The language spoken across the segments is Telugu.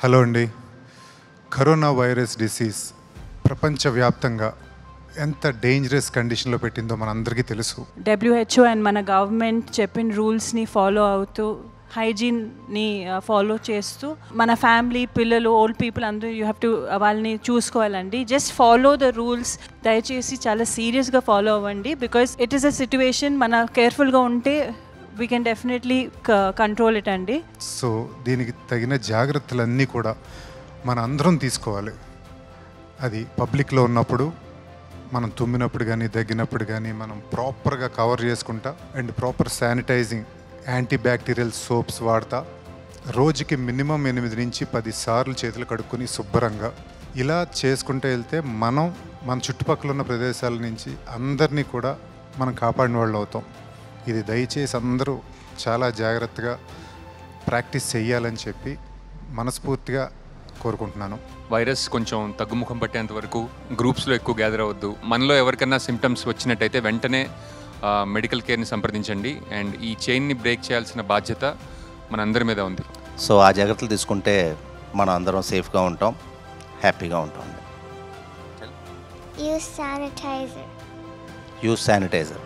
హలో అండి కరోనా వైరస్ డిసీజ్ ప్రపంచవ్యాప్తంగా ఎంత డేంజరస్ కండిషన్లో పెట్టిందో మనందరికీ తెలుసు డబ్ల్యూహెచ్ఓ అండ్ మన గవర్నమెంట్ చెప్పిన రూల్స్ని ఫాలో అవుతూ హైజీన్ని ఫాలో చేస్తూ మన ఫ్యామిలీ పిల్లలు ఓల్డ్ పీపుల్ అందరూ యూ హ్యావ్ టు వాళ్ళని చూసుకోవాలండి జస్ట్ ఫాలో ద రూల్స్ దయచేసి చాలా సీరియస్గా ఫాలో అవ్వండి because it is a situation మన కేర్ఫుల్గా ఉంటే we can definitely control it అండి సో దీనికి తగిన జాగ్రత్తలన్నీ కూడా మన అందరం తీసుకోవాలి అది పబ్లిక్లో ఉన్నప్పుడు మనం తుమ్మినప్పుడు కానీ దగ్గినప్పుడు కానీ మనం ప్రాపర్గా కవర్ చేసుకుంటా and proper sanitizing anti bacterial soaps వాడతా రోజుకి మినిమం ఎనిమిది నుంచి పది సార్లు చేతులు కడుక్కొని శుభ్రంగా ఇలా చేసుకుంటూ వెళ్తే మనం మన చుట్టుపక్కల ఉన్న ప్రదేశాల నుంచి అందరినీ కూడా మనం కాపాడిన వాళ్ళు అవుతాం ఇది దయచేసి అందరూ చాలా జాగ్రత్తగా ప్రాక్టీస్ చేయాలని చెప్పి మనస్ఫూర్తిగా కోరుకుంటున్నాను వైరస్ కొంచెం తగ్గుముఖం పట్టేంత వరకు గ్రూప్స్లో ఎక్కువ గ్యాదర్ అవ్వద్దు మనలో ఎవరికైనా సిమ్టమ్స్ వచ్చినట్టయితే వెంటనే మెడికల్ కేర్ని సంప్రదించండి అండ్ ఈ చైన్ని బ్రేక్ చేయాల్సిన బాధ్యత మనందరి మీద ఉంది సో ఆ జాగ్రత్తలు తీసుకుంటే మనం అందరం సేఫ్గా ఉంటాం హ్యాపీగా ఉంటాం Use sanitizer. Use sanitizer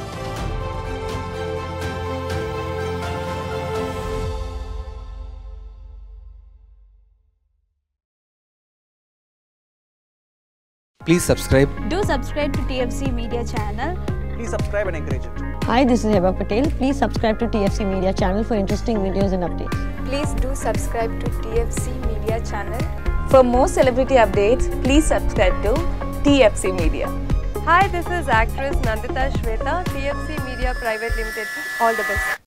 Please subscribe. Do subscribe to TFC Media channel. Please subscribe and encourage it. Hi, this is Heba Patel. Please subscribe to TFC Media channel for interesting videos and updates. Please do subscribe to TFC Media channel. For more celebrity updates, please subscribe to TFC Media. Hi, this is actress Nandita Shweta, TFC Media Private Limited. All the best.